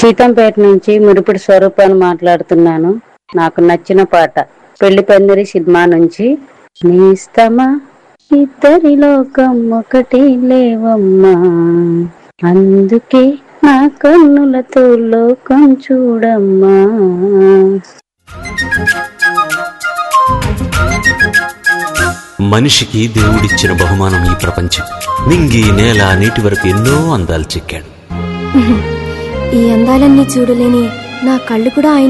సీతంపేట నుంచి మురిపిడి స్వరూపాన్ని మాట్లాడుతున్నాను నాకు నచ్చిన పాట పెళ్లి పందిరి సినిమా నుంచి నీస్తమా ఇద్దరి లోకం ఒకటి లేవమ్మా అందుకే నా కన్నులతో లోకం చూడమ్మా మనిషికి దేవుడిచ్చిన బహుమానం ఈ ప్రపంచం నింగి నేల నీటి వరకు ఎన్నో అందాలు చెక్కాడు ఈ అందాలన్నీ చూడలేని నా కళ్ళు కూడా ఆయన